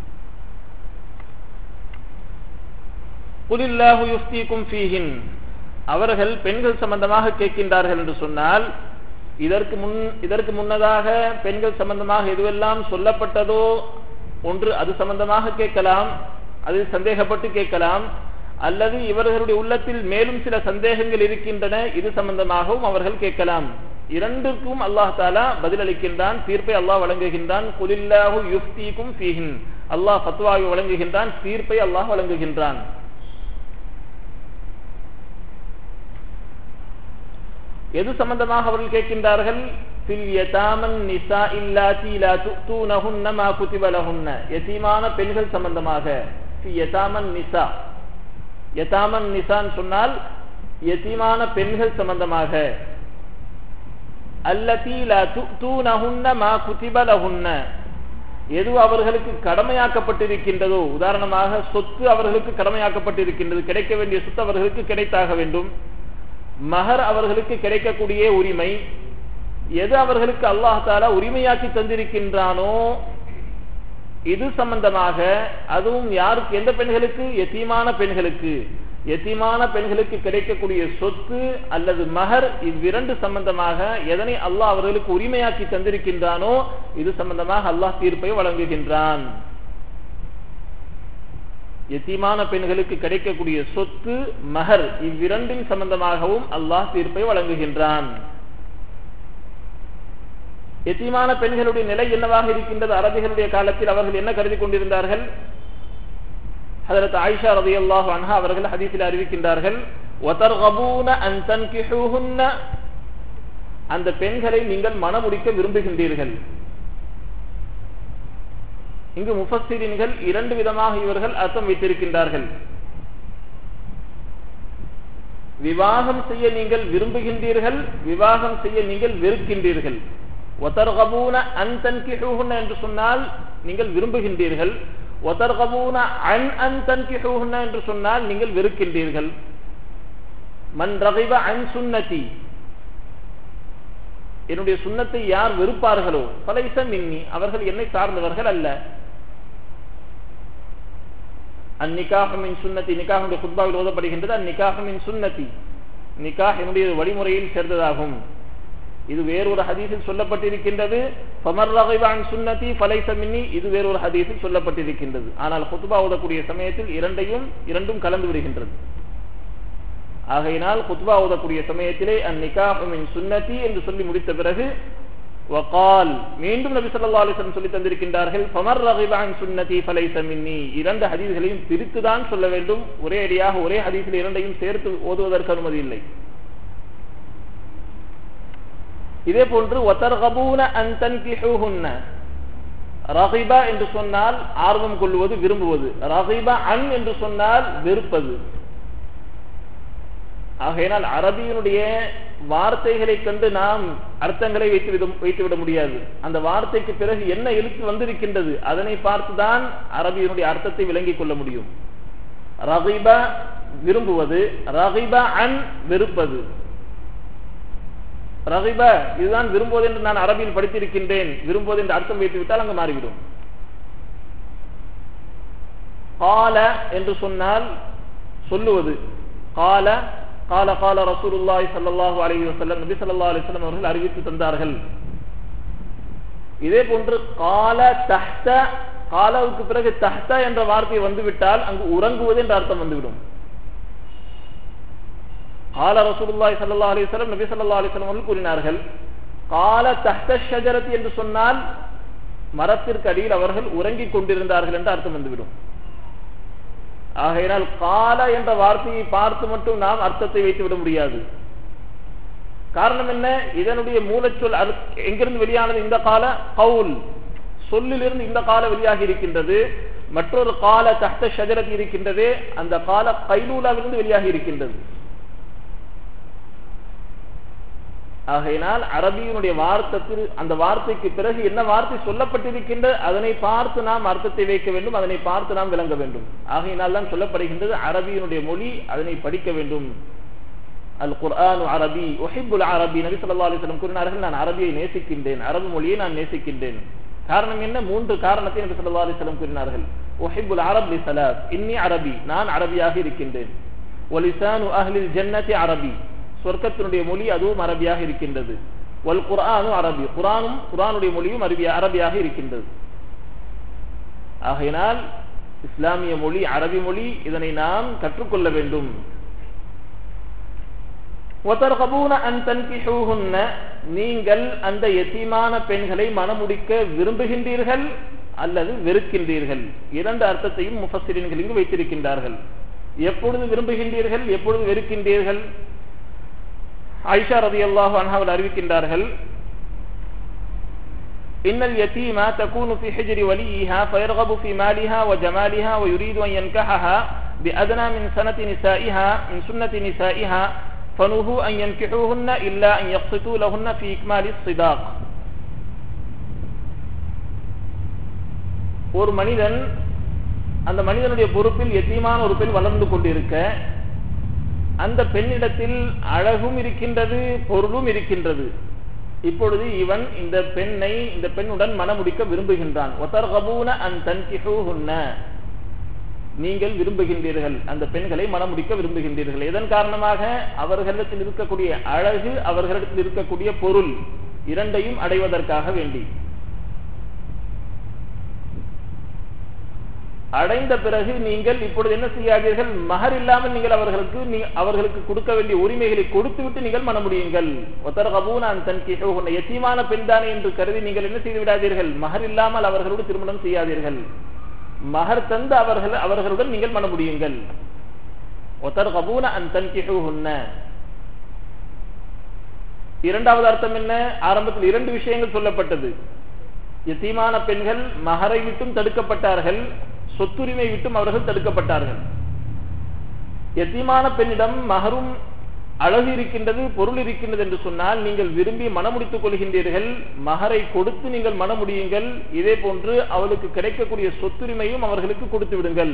குலில்லாஹு யுஃப்தீக்கும் ஃபீஹின் அவர்கள் பெண்கள் சம்பந்தமாக கேட்கின்றார்கள் என்று சொன்னால் இதற்கு முன் இதற்கு முன்னதாக பெண்கள் சம்பந்தமாக எதுவெல்லாம் சொல்லப்பட்டதோ ஒன்று அது சம்பந்தமாக கேட்கலாம் அதில் சந்தேகப்பட்டு கேட்கலாம் அல்லது இவர்களுடைய உள்ளத்தில் மேலும் சில சந்தேகங்கள் இருக்கின்றன இது சம்பந்தமாகவும் அவர்கள் கேட்கலாம் இரண்டுக்கும் அல்லாஹ் தாலா பதிலளிக்கின்றான் தீர்ப்பை அல்லாஹ் வழங்குகின்றான் குலில்லாஹு யுஃப்தீக்கும் ஃபீஹின் அல்லாஹ் ஃபத்வாவை வழங்குகின்றான் தீர்ப்பை அல்லாஹ் வழங்குகின்றான் எது சம்பந்தமாக அவர்கள் கேட்கின்றார்கள் யதீமான பெண்கள் சம்பந்தமாக நிசா யதாமன் நிசான் சொன்னால் யதீமான பெண்கள் சம்பந்தமாக அல்லதி லா துனஹுன்ன மா குதிப லஹுன்ன எது அவர்களுக்கு கடமையாக்கப்பட்டிருக்கின்றதோ உதாரணமாக சொத்து அவர்களுக்கு கடமையாக்கப்பட்டிருக்கின்றது கிடைக்க வேண்டிய சொத்து அவர்களுக்கு கிடைத்தாக வேண்டும் மகர் அவர்களுக்கு கிடைக்கக்கூடிய உரிமை எது அவர்களுக்கு அல்லாஹாலா உரிமையாக்கி தந்திருக்கின்றானோ இது சம்பந்தமாக அதுவும் யாருக்கு எந்த பெண்களுக்கு எத்தீமான பெண்களுக்கு எத்தீமான பெண்களுக்கு கிடைக்கக்கூடிய சொத்து அல்லது மகர் இவ்விரண்டு சம்பந்தமாக எதனை அல்லாஹ் அவர்களுக்கு உரிமையாக்கி தந்திருக்கின்றானோ இது சம்பந்தமாக அல்லாஹ் தீர்ப்பை வழங்குகின்றான் எத்தீமான பெண்களுக்கு கிடைக்கக்கூடிய சொத்து மகர் இவ்விரண்டின் சம்பந்தமாகவும் அல்லாஹ் தீர்ப்பை வழங்குகின்றான் எத்தீமான பெண்களுடைய நிலை என்னவாக இருக்கின்றது அரபிகளுடைய காலத்தில் அவர்கள் என்ன கருதி கொண்டிருந்தார்கள் ஹதரத் ஆயிஷா ரதி அல்லாஹ் அன்ஹா அவர்கள் ஹதீஸில் அறிவிக்கின்றார்கள் அந்த பெண்களை நீங்கள் மனமுடிக்க விரும்புகின்றீர்கள் இங்கு முஃபஸ்ஸிரின்கள் இரண்டு விதமாக இவர்கள் அர்த்தம் வைத்திருக்கின்றார்கள் விவாகம் செய்ய நீங்கள் விரும்புகின்றீர்கள் விவாகம் செய்ய நீங்கள் வெறுக்கின்றீர்கள் ஒத்தர்கபூன அன் தன்கிஹூஹுன்ன என்று சொன்னால் நீங்கள் விரும்புகின்றீர்கள் ஒத்தர்கபூன அன் அன் தன்கிஹூஹுன்ன என்று சொன்னால் நீங்கள் வெறுக்கின்றீர்கள் மன் ரகிப அன் சுன்னதி என்னுடைய சுண்ணத்தை யார் வெறுப்பார்களோ பலைச மின்னி அவர்கள் என்னை சார்ந்தவர்கள் அல்ல அந்நிகாகமின் சுன்னதி நிகாகனுடைய குத்பாவில் ஓதப்படுகின்றது அந்நிகாகமின் சுன்னதி நிகாஹ் என்னுடைய வழிமுறையில் சேர்ந்ததாகும் இது வேறொரு ஹதீஸில் சொல்லப்பட்டிருக்கின்றது ஃபமர் ரகிபான் சுன்னதி ஃபலைச மின்னி இது வேறொரு ஹதீஸில் சொல்லப்பட்டிருக்கின்றது ஆனால் குத்பா ஓதக்கூடிய சமயத்தில் இரண்டையும் இரண்டும் கலந்து விடுகின்றது ஆகையினால் குத்பா ஓதக்கூடிய சமயத்திலே அந்நிகாஹுமின் சுன்னதி என்று சொல்லி முடித்த பிறகு வகால் மீண்டும் நபி ஸல்லல்லாஹு அலைஹி வஸல்லம் சொல்லி தந்திருக்கின்றார்கள் ஃபமர் ரகிபான் சுன்னதி ஃபலைஸ மின்னி இரண்டு ஹதீஸ்களையும் பிரித்து தான் சொல்ல வேண்டும் ஒரே அடியாக ஒரே ஹதீஸில் இரண்டையும் சேர்த்து ஓதுவதற்கு அனுமதி இல்லை இதே போன்று ஒத்தர்கபூன அன் தன்கிஹூஹுன்ன ரகிபா என்று சொன்னால் ஆர்வம் கொள்வது விரும்புவது ரகிபா அன் என்று சொன்னால் வெறுப்பது ஆகையினால் அரபியினுடைய வார்த்தைகளை கண்டு நாம் அர்த்தங்களை வைத்து வைத்துவிட முடியாது அந்த வார்த்தைக்கு பிறகு என்ன எழுத்து வந்திருக்கின்றது அதனை பார்த்துதான் அரபியினுடைய அர்த்தத்தை விளங்கிக் கொள்ள முடியும் ரகிபா விரும்புவது ரகிபா அன் வெறுப்பது ரகிபா இதுதான் விரும்புவது என்று நான் அரபியில் படித்திருக்கின்றேன் விரும்புவது என்று அர்த்தம் வைத்து விட்டால் அங்கு மாறிவிடும் கால என்று சொன்னால் சொல்லுவது கால கால கால ரசூலுல்லாஹி ஸல்லல்லாஹு அலைஹி வஸல்லம் நபி ஸல்லல்லாஹு அலைஹி வஸல்லம் அவர்கள் அறிவித்து தந்தார்கள் இதே போன்று கால தஹ்த காலவுக்கு பிறகு தஹ்த என்ற வார்த்தை வந்துவிட்டால் அங்கு உறங்குவது என்ற அர்த்தம் வந்துவிடும் கால ரசூலுல்லாஹி ஸல்லல்லாஹு அலைஹி வஸல்லம் நபி ஸல்லல்லாஹு அலைஹி வஸல்லம் அவர்கள் கூறினார்கள் கால தஹ்த ஷஜரத்தி என்று சொன்னால் மரத்திற்கு அடியில் அவர்கள் உறங்கிக் கொண்டிருந்தார்கள் என்று அர்த்தம் வந்துவிடும் ஆகையினால் கால என்ற வார்த்தையை பார்த்து மட்டும் நாம் அர்த்தத்தை வைத்து விட முடியாது காரணம் என்ன இதனுடைய மூலச்சொல் எங்கிருந்து வெளியானது இந்த கால கவுல் சொல்லிலிருந்து இந்த கால வெளியாகி இருக்கின்றது மற்றொரு கால தஹ்த ஷஜரத் இருக்கின்றது அந்த கால கைலூலாவிலிருந்து வெளியாகி இருக்கின்றது ஆகையினால் அரபியினுடைய வார்த்தைக்கு அந்த வார்த்தைக்கு பிறகு என்ன வார்த்தை சொல்லப்பட்டிருக்கின்ற அதனை பார்த்து நாம் அர்த்தத்தை வைக்க வேண்டும் அதனை பார்த்து நாம் விளங்க வேண்டும் ஆகையினால் தான் சொல்லப்படுகின்றது அரபியினுடைய மொழி அதனை படிக்க வேண்டும் அல் குர்ஆன் அரபி ஒஹிபுல் அரபி நபி சொல்லா அலிஸ்லம் கூறினார்கள் நான் அரபியை நேசிக்கின்றேன் அரபு மொழியை நான் நேசிக்கின்றேன் காரணம் என்ன மூன்று காரணத்தை நபி சொல்லா அலிஸ்லம் கூறினார்கள் ஒஹிபுல் அரப் லி சலாத் இன்னி அரபி நான் அரபியாக இருக்கின்றேன் ஒலிசானு அஹ்லில் ஜன்னதி அரபி சொர்க்கத்தினுடைய மொழி அதுவும் அரபியாக இருக்கின்றது வல் குரானும் அரபி குரானும் குரானுடைய மொழியும் அரபியா அரபியாக இருக்கின்றது ஆகையினால் இஸ்லாமிய மொழி அரபி மொழி இதனை நாம் கற்றுக்கொள்ள வேண்டும் நீங்கள் அந்த எத்தீமான பெண்களை மனமுடிக்க விரும்புகின்றீர்கள் அல்லது வெறுக்கின்றீர்கள் இரண்டு அர்த்தத்தையும் முஃபசிரின்கள் இங்கு வைத்திருக்கின்றார்கள் எப்பொழுது விரும்புகின்றீர்கள் எப்பொழுது வெறுக்கின்றீர்கள் ஐஷா ரதி அல்லாஹு அன்ஹாவில் அறிவிக்கின்றார்கள் إن اليتيم تكون في حجر وليها فيرغب في مالها وجمالها ويريد أن ينكحها بأدنى من سنة نسائها من سنة نسائها فنهوا أن ينكحوهن إلا أن يقسطوا لهن في إكمال الصداق ஒரு மனிதன் அந்த மனிதனுடைய பொறுப்பில் எத்தீமான ஒரு பெண் வளர்ந்து கொண்டிருக்க அந்த பெண்ணிடத்தில் அழகும் இருக்கின்றது பொருளும் இருக்கின்றது இப்பொழுது இவன் இந்த பெண்ணை இந்த பெண்ணுடன் மனமுடிக்க விரும்புகின்றான் நீங்கள் விரும்புகின்றீர்கள் அந்த பெண்களை மனமுடிக்க விரும்புகின்றீர்கள் இதன் காரணமாக அவர்களிடத்தில் இருக்கக்கூடிய அழகு அவர்களிடத்தில் இருக்கக்கூடிய பொருள் இரண்டையும் அடைவதற்காக வேண்டி அடைந்த பிறகு நீங்கள் இப்பொழுது என்ன செய்யாதீர்கள் மகர் இல்லாமல் நீங்கள் அவர்களுக்கு அவர்களுக்கு கொடுக்க வேண்டிய உரிமைகளை கொடுத்துவிட்டு நீங்கள் மனமுடியுங்கள் ஒத்தர் கபூனான் தன் எத்தீமான பெண் தானே என்று கருதி நீங்கள் என்ன செய்து விடாதீர்கள் மகர் இல்லாமல் அவர்களோடு திருமணம் செய்யாதீர்கள் மகர் தந்து அவர்கள் அவர்களுடன் நீங்கள் மனமுடியுங்கள் ஒத்தர் கபூன அன் தன் இரண்டாவது அர்த்தம் என்ன ஆரம்பத்தில் இரண்டு விஷயங்கள் சொல்லப்பட்டது எத்தீமான பெண்கள் மகரை விட்டும் தடுக்கப்பட்டார்கள் சொத்துரிமை விட்டும் அவர்கள் தடுக்கப்பட்டார்கள் எத்தீமான பெண்ணிடம் மகரும் அழகு இருக்கின்றது பொருள் இருக்கின்றது என்று சொன்னால் நீங்கள் விரும்பி மனமுடித்துக் கொள்கின்றீர்கள் மகரை கொடுத்து நீங்கள் மனமுடியுங்கள் இதே போன்று அவளுக்கு கிடைக்கக்கூடிய சொத்துரிமையும் அவர்களுக்கு கொடுத்து விடுங்கள்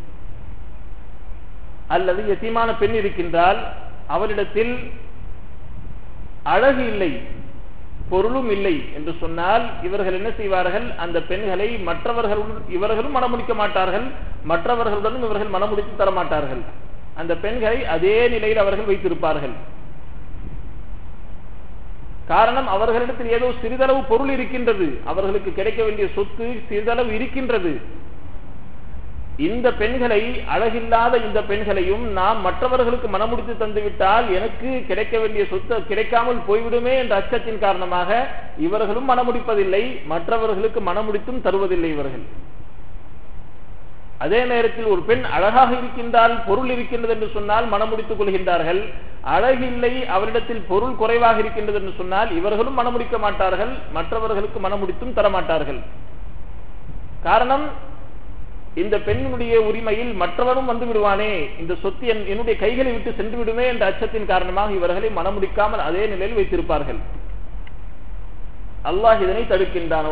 அல்லது எத்தியமான பெண் இருக்கின்றால் அவரிடத்தில் அழகு இல்லை பொருளும் இல்லை என்று சொன்னால் இவர்கள் என்ன செய்வார்கள் அந்த பெண்களை மற்றவர்களுடன் இவர்களும் மனமுடிக்க மாட்டார்கள் மற்றவர்களுடனும் இவர்கள் மனமுடித்து தரமாட்டார்கள் அந்த பெண்களை அதே நிலையில் அவர்கள் வைத்திருப்பார்கள் காரணம் அவர்களிடத்தில் ஏதோ சிறிதளவு பொருள் இருக்கின்றது அவர்களுக்கு கிடைக்க வேண்டிய சொத்து சிறிதளவு இருக்கின்றது இந்த பெண்களை அழகில்லாத இந்த பெண்களையும் நாம் மற்றவர்களுக்கு மனமுடித்து தந்துவிட்டால் எனக்கு கிடைக்க வேண்டிய சொத்து கிடைக்காமல் போய்விடுமே என்ற அச்சத்தின் காரணமாக இவர்களும் மனமுடிப்பதில்லை மற்றவர்களுக்கு மனமுடித்தும் தருவதில்லை இவர்கள் அதே நேரத்தில் ஒரு பெண் அழகாக இருக்கின்றால் பொருள் இருக்கின்றது என்று சொன்னால் மனமுடித்துக் கொள்கின்றார்கள் அழகில்லை அவரிடத்தில் பொருள் குறைவாக இருக்கின்றது என்று சொன்னால் இவர்களும் மனமுடிக்க மாட்டார்கள் மற்றவர்களுக்கு மனமுடித்தும் தரமாட்டார்கள் காரணம் இந்த பெண்ணுடைய உரிமையில் மற்றவரும் வந்து விடுவானே இந்த சொத்து என்னுடைய கைகளை விட்டு சென்று விடுமே என்ற அச்சத்தின் காரணமாக இவர்களை மனமுடிக்காமல் அதே நிலையில் வைத்திருப்பார்கள் அல்லாஹ் இதனை தடுக்கின்றான்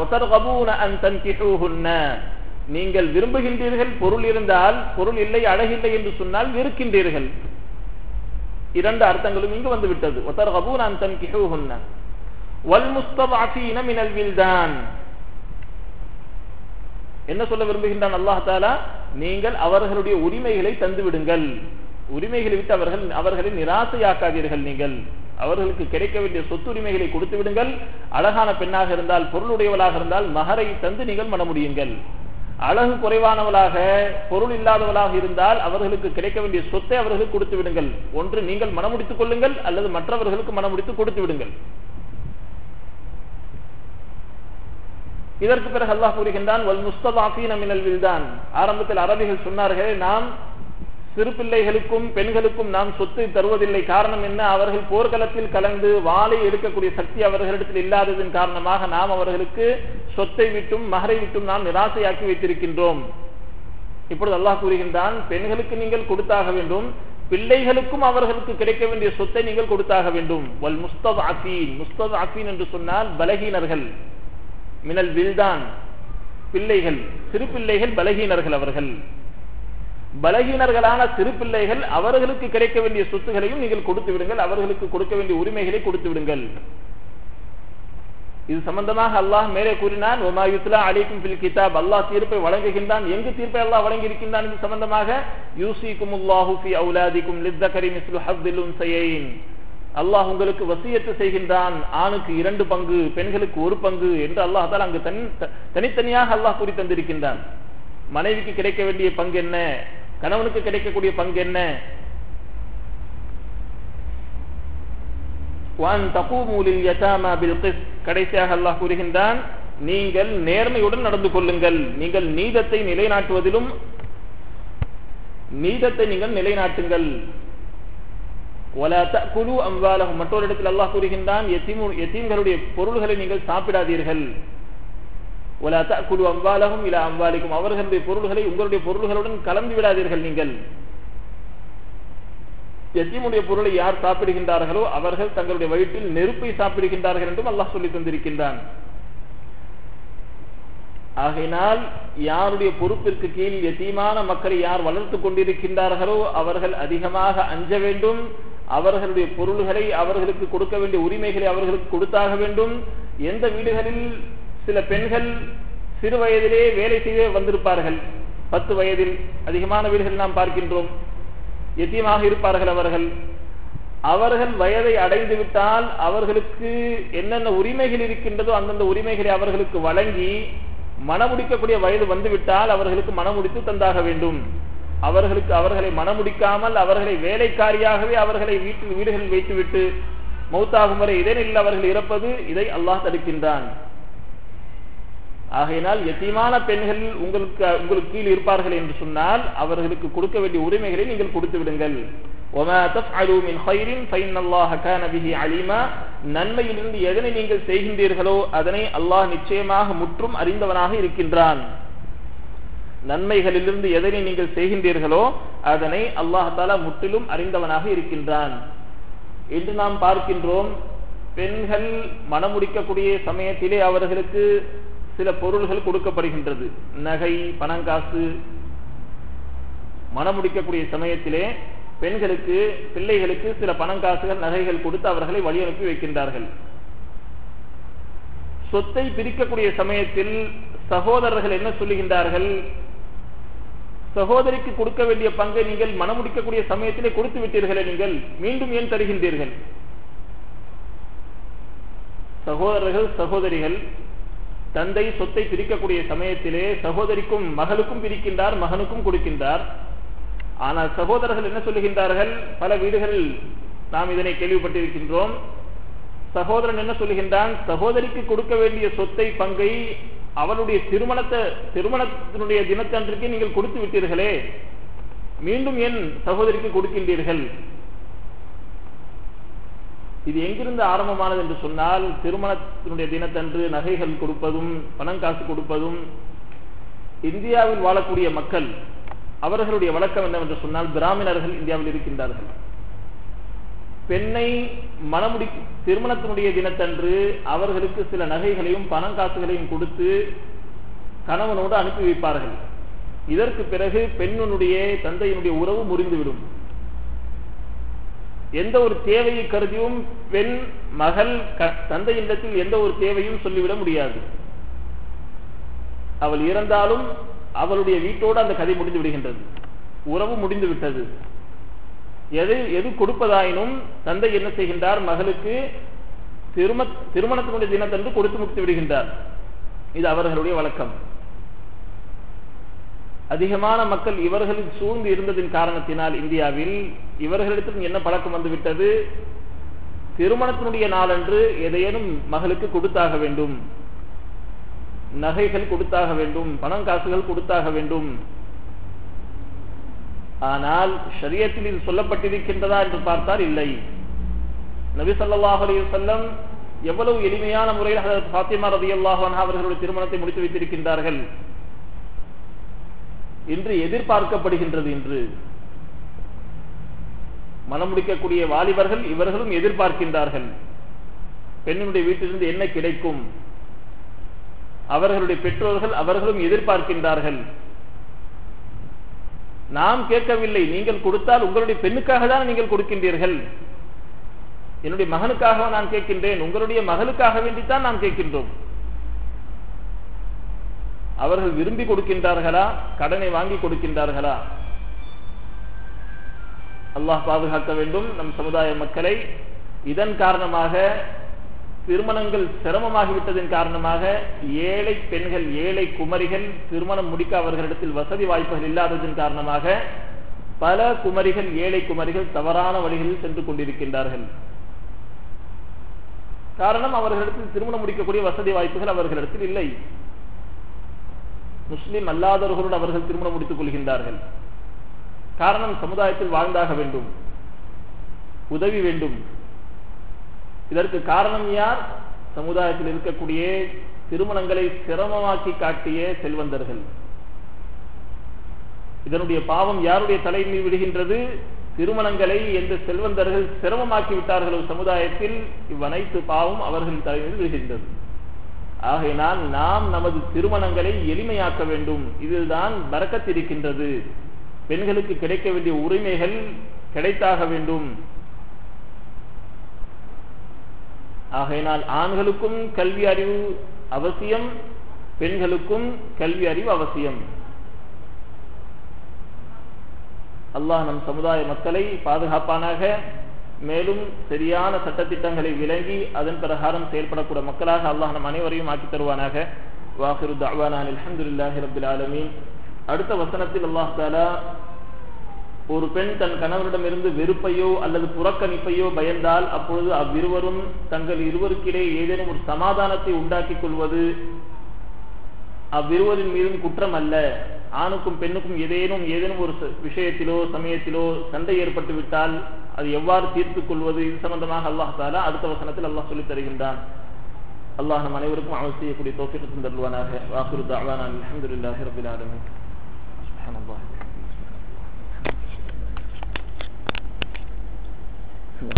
நீங்கள் விரும்புகின்றீர்கள் பொருள் இருந்தால் பொருள் இல்லை அழகில்லை என்று சொன்னால் வெறுக்கின்றீர்கள் இரண்டு அர்த்தங்களும் இங்கு வந்து விட்டது ஒத்தர் கபூன் அன் தன் கிஹூஹுன்ன வல் முஸ்தபாஃபீன மினல் வில்தான் என்ன சொல்ல விரும்புகின்றான் அல்லாஹாலா நீங்கள் அவர்களுடைய உரிமைகளை தந்து விடுங்கள் உரிமைகளை விட்டு அவர்கள் அவர்களை நிராசையாக்காதீர்கள் நீங்கள் அவர்களுக்கு கிடைக்க வேண்டிய சொத்துரிமைகளை கொடுத்து விடுங்கள் அழகான பெண்ணாக இருந்தால் பொருளுடையவளாக இருந்தால் மகரை தந்து நீங்கள் மன முடியுங்கள் அழகு குறைவானவளாக பொருள் இல்லாதவளாக இருந்தால் அவர்களுக்கு கிடைக்க வேண்டிய சொத்தை அவர்களுக்கு கொடுத்து விடுங்கள் ஒன்று நீங்கள் மனமுடித்துக் கொள்ளுங்கள் அல்லது மற்றவர்களுக்கு மனமுடித்து கொடுத்து விடுங்கள் இதற்கு பிறகு அல்லாஹ் கூறுகின்றான் வல் முஸ்தபாஃபீன மினல் வில்தான் ஆரம்பத்தில் அரபிகள் சொன்னார்களே நாம் சிறு பிள்ளைகளுக்கும் பெண்களுக்கும் நாம் சொத்து தருவதில்லை காரணம் என்ன அவர்கள் போர்க்களத்தில் கலந்து வாளை எடுக்கக்கூடிய சக்தி அவர்களிடத்தில் இல்லாததன் காரணமாக நாம் அவர்களுக்கு சொத்தை விட்டும் மகரை விட்டும் நாம் நிராசையாக்கி வைத்திருக்கின்றோம் இப்பொழுது அல்லாஹ் கூறுகின்றான் பெண்களுக்கு நீங்கள் கொடுத்தாக வேண்டும் பிள்ளைகளுக்கும் அவர்களுக்கு கிடைக்க வேண்டிய சொத்தை நீங்கள் கொடுத்தாக வேண்டும் வல் முஸ்தப் அஃபீன் முஸ்தப் அஃபீன் என்று சொன்னால் பலகீனர்கள் மினல் வில்தான் பிள்ளைகள் சிறு பிள்ளைகள் பலகீனர்கள் அவர்கள் பலகீனர்களான சிறு பிள்ளைகள் அவர்களுக்கு கிடைக்க வேண்டிய சொத்துகளையும் நீங்கள் கொடுத்து விடுங்கள் அவர்களுக்கு கொடுக்க வேண்டிய உரிமைகளை கொடுத்து விடுங்கள் இது சம்பந்தமாக அல்லாஹ் மேலே கூறினான் ஒமா யுத்லா அலிக்கும் பில் கிதாப் அல்லாஹ் தீர்ப்பை வழங்குகின்றான் எங்கு தீர்ப்பை அல்லாஹ் வழங்கி இருக்கின்றான் இது சம்பந்தமாக யூசிக்கும் அல்லாஹு ஃபி அவுலாதிக்கும் லித்தகரி மிஸ்லு ஹப்தில் உன்சையின் அல்லாஹ் உங்களுக்கு வசியத்து செய்கின்றான் ஆணுக்கு இரண்டு பங்கு பெண்களுக்கு ஒரு பங்கு என்று அல்லாஹ் தான் அங்கு தனித்தனியாக அல்லாஹ் கூறி தந்திருக்கின்றான் மனைவிக்கு கிடைக்க வேண்டிய பங்கு என்ன கணவனுக்கு கிடைக்கக்கூடிய பங்கு என்ன கடைசியாக அல்லாஹ் கூறுகின்றான் நீங்கள் நேர்மையுடன் நடந்து கொள்ளுங்கள் நீங்கள் நீதத்தை நிலைநாட்டுவதிலும் நீதத்தை நீங்கள் நிலைநாட்டுங்கள் மற்றொரு இடத்தில் அல்லாஹ் கூறுகின்றான் எத்தீம்களுடைய பொருள்களை நீங்கள் சாப்பிடாதீர்கள் குழு அம்பாலகும் இல அம்பாலிக்கும் அவர்களுடைய பொருள்களை உங்களுடைய பொருள்களுடன் கலந்து விடாதீர்கள் நீங்கள் எத்தீமுடைய பொருளை யார் சாப்பிடுகின்றார்களோ அவர்கள் தங்களுடைய வயிற்றில் நெருப்பை சாப்பிடுகின்றார்கள் என்றும் அல்லாஹ் சொல்லி தந்திருக்கின்றான் ஆகையினால் யாருடைய பொறுப்பிற்கு கீழ் எத்தீமான மக்களை யார் வளர்த்து கொண்டிருக்கின்றார்களோ அவர்கள் அதிகமாக அஞ்ச வேண்டும் அவர்களுடைய பொருள்களை அவர்களுக்கு கொடுக்க வேண்டிய உரிமைகளை அவர்களுக்கு கொடுத்தாக வேண்டும் எந்த வீடுகளில் சில பெண்கள் சிறு வயதிலே வேலை செய்ய வந்திருப்பார்கள் பத்து வயதில் அதிகமான வீடுகள் நாம் பார்க்கின்றோம் எத்தியமாக இருப்பார்கள் அவர்கள் அவர்கள் வயதை அடைந்து விட்டால் அவர்களுக்கு என்னென்ன உரிமைகள் இருக்கின்றதோ அந்தந்த உரிமைகளை அவர்களுக்கு வழங்கி மனமுடிக்கக்கூடிய வயது வந்துவிட்டால் அவர்களுக்கு மனமுடித்து தந்தாக வேண்டும் அவர்களுக்கு அவர்களை மனமுடிக்காமல் அவர்களை வேலைக்காரியாகவே அவர்களை வீட்டில் வீடுகளில் வைத்துவிட்டு மௌத்தாகும் வரை இதனில் அவர்கள் இறப்பது இதை அல்லாஹ் தடுக்கின்றான் ஆகையினால் எத்தீமான பெண்கள் உங்களுக்கு உங்களுக்கு கீழ் இருப்பார்கள் என்று சொன்னால் அவர்களுக்கு கொடுக்க வேண்டிய உரிமைகளை நீங்கள் கொடுத்து விடுங்கள் நன்மையிலிருந்து எதனை நீங்கள் செய்கின்றீர்களோ அதனை அல்லாஹ் நிச்சயமாக முற்றும் அறிந்தவனாக இருக்கின்றான் நன்மைகளிலிருந்து எதனை நீங்கள் செய்கின்றீர்களோ அதனை அல்லாஹாலா முற்றிலும் அறிந்தவனாக இருக்கின்றான் என்று நாம் பார்க்கின்றோம் பெண்கள் மணமுடிக்கக்கூடிய சமயத்திலே அவர்களுக்கு சில பொருள்கள் கொடுக்கப்படுகின்றது நகை பணங்காசு மணமுடிக்கக்கூடிய சமயத்திலே பெண்களுக்கு பிள்ளைகளுக்கு சில பணங்காசுகள் நகைகள் கொடுத்து அவர்களை வழி அனுப்பி வைக்கின்றார்கள் சொத்தை பிரிக்கக்கூடிய சமயத்தில் சகோதரர்கள் என்ன சொல்லுகின்றார்கள் சகோதரிக்கு கொடுக்க வேண்டிய பங்கை நீங்கள் மனமுடிக்கக்கூடிய சமயத்திலே கொடுத்து விட்டீர்களே நீங்கள் மீண்டும் ஏன் தருகின்றீர்கள் சகோதரர்கள் சகோதரிகள் தந்தை சொத்தை பிரிக்கக்கூடிய சமயத்திலே சகோதரிக்கும் மகளுக்கும் பிரிக்கின்றார் மகனுக்கும் கொடுக்கின்றார் ஆனால் சகோதரர்கள் என்ன சொல்லுகின்றார்கள் பல வீடுகளில் நாம் இதனை கேள்விப்பட்டிருக்கின்றோம் சகோதரன் என்ன சொல்லுகின்றான் சகோதரிக்கு கொடுக்க வேண்டிய சொத்தை பங்கை அவளுடைய திருமணத்தை திருமணத்தினுடைய தினத்தன்றைக்கு நீங்கள் கொடுத்து விட்டீர்களே மீண்டும் ஏன் சகோதரிக்கு கொடுக்கின்றீர்கள் இது எங்கிருந்து ஆரம்பமானது என்று சொன்னால் திருமணத்தினுடைய தினத்தன்று நகைகள் கொடுப்பதும் பணம் காசு கொடுப்பதும் இந்தியாவில் வாழக்கூடிய மக்கள் அவர்களுடைய வழக்கம் என்னவென்று சொன்னால் பிராமணர்கள் இந்தியாவில் இருக்கின்றார்கள் பெண்ணை மனமுடி திருமணத்தினுடைய தினத்தன்று அவர்களுக்கு சில நகைகளையும் பணம் காசுகளையும் கொடுத்து கணவனோடு அனுப்பி வைப்பார்கள் இதற்கு பிறகு பெண்ணுடைய தந்தையினுடைய உறவு முறிந்துவிடும் எந்த ஒரு தேவையை கருதியும் பெண் மகள் தந்தையிடத்தில் எந்த ஒரு தேவையும் சொல்லிவிட முடியாது அவள் இறந்தாலும் அவளுடைய வீட்டோடு அந்த கதை முடிந்து விடுகின்றது உறவு முடிந்து விட்டது எது எது கொடுப்பதாயினும் தந்தை என்ன செய்கின்றார் மகளுக்கு திரும திருமணத்தினுடைய தினத்தன்று கொடுத்து முடித்து விடுகின்றார் இது அவர்களுடைய வழக்கம் அதிகமான மக்கள் இவர்களில் சூழ்ந்து இருந்ததின் காரணத்தினால் இந்தியாவில் இவர்களிடத்தில் என்ன பழக்கம் வந்துவிட்டது திருமணத்தினுடைய நாளன்று எதையேனும் மகளுக்கு கொடுத்தாக வேண்டும் நகைகள் கொடுத்தாக வேண்டும் பணம் காசுகள் கொடுத்தாக வேண்டும் ஆனால் ஷரியத்தில் இது சொல்லப்பட்டிருக்கின்றதா என்று பார்த்தால் இல்லை நபி சொல்லாஹ் அலி செல்லம் எவ்வளவு எளிமையான முறையில் பாத்திமா ரதி அல்லாஹான் அவர்களுடைய திருமணத்தை முடித்து வைத்திருக்கின்றார்கள் என்று எதிர்பார்க்கப்படுகின்றது என்று மனம் முடிக்கக்கூடிய வாலிபர்கள் இவர்களும் எதிர்பார்க்கின்றார்கள் பெண்ணினுடைய வீட்டிலிருந்து என்ன கிடைக்கும் அவர்களுடைய பெற்றோர்கள் அவர்களும் எதிர்பார்க்கின்றார்கள் நாம் கேட்கவில்லை நீங்கள் கொடுத்தால் உங்களுடைய பெண்ணுக்காக தான் நீங்கள் கொடுக்கின்றீர்கள் என்னுடைய மகனுக்காக நான் கேட்கின்றேன் உங்களுடைய மகளுக்காக வேண்டித்தான் நாம் கேட்கின்றோம் அவர்கள் விரும்பி கொடுக்கின்றார்களா கடனை வாங்கி கொடுக்கின்றார்களா அல்லாஹ் பாதுகாக்க வேண்டும் நம் சமுதாய மக்களை இதன் காரணமாக திருமணங்கள் சிரமமாகிவிட்டதன் காரணமாக ஏழை பெண்கள் ஏழை குமரிகள் திருமணம் முடிக்க அவர்களிடத்தில் வசதி வாய்ப்புகள் இல்லாததன் காரணமாக பல குமரிகள் ஏழை குமரிகள் தவறான வழிகளில் சென்று கொண்டிருக்கின்றார்கள் காரணம் அவர்களிடத்தில் திருமணம் முடிக்கக்கூடிய வசதி வாய்ப்புகள் அவர்களிடத்தில் இல்லை முஸ்லிம் அல்லாதவர்களோடு அவர்கள் திருமணம் முடித்துக் கொள்கின்றார்கள் காரணம் சமுதாயத்தில் வாழ்ந்தாக வேண்டும் உதவி வேண்டும் இதற்கு காரணம் யார் சமுதாயத்தில் இருக்கக்கூடிய திருமணங்களை சிரமமாக்கி காட்டிய செல்வந்தர்கள் இதனுடைய பாவம் யாருடைய தலை மீது விடுகின்றது திருமணங்களை எந்த செல்வந்தர்கள் சிரமமாக்கி விட்டார்களோ சமுதாயத்தில் இவ்வனைத்து பாவம் அவர்களின் தலை மீது விடுகின்றது ஆகையினால் நாம் நமது திருமணங்களை எளிமையாக்க வேண்டும் இதுதான் பறக்கத்திருக்கின்றது பெண்களுக்கு கிடைக்க வேண்டிய உரிமைகள் கிடைத்தாக வேண்டும் ஆகையினால் ஆண்களுக்கும் கல்வி அறிவு அவசியம் பெண்களுக்கும் கல்வி அறிவு அவசியம் அல்லாஹ் நம் சமுதாய மக்களை பாதுகாப்பானாக மேலும் சரியான சட்டத்திட்டங்களை விளங்கி அதன் பிரகாரம் செயல்படக்கூடிய மக்களாக அல்லாஹ் நம் அனைவரையும் ஆக்கி தருவானாக வாஹிரு தாவானான் அலமதுல்லாஹி ரபில் ஆலமீன் அடுத்த வசனத்தில் அல்லாஹ் தாலா ஒரு பெண் தன் கணவரிடமிருந்து வெறுப்பையோ அல்லது புறக்கணிப்பையோ பயந்தால் அப்பொழுது அவ்விருவரும் தங்கள் இருவருக்கிடையே ஏதேனும் ஒரு சமாதானத்தை உண்டாக்கிக் கொள்வது அவ்விருவரின் மீதும் குற்றம் அல்ல ஆணுக்கும் பெண்ணுக்கும் ஏதேனும் ஏதேனும் ஒரு விஷயத்திலோ சமயத்திலோ சண்டை ஏற்பட்டு விட்டால் அது எவ்வாறு தீர்த்துக் கொள்வது இது சம்பந்தமாக அல்லாஹ் தாலா அடுத்த வசனத்தில் அல்லாஹ் சொல்லித் தருகின்றான் அல்லாஹ் நம் அனைவருக்கும் அமல் செய்யக்கூடிய தோஃபிக்கு தருவானாக வாக்குறு தாவான அலமதுல்லாஹி ரபில் ஆலமின் சுப்ஹானல்லாஹ்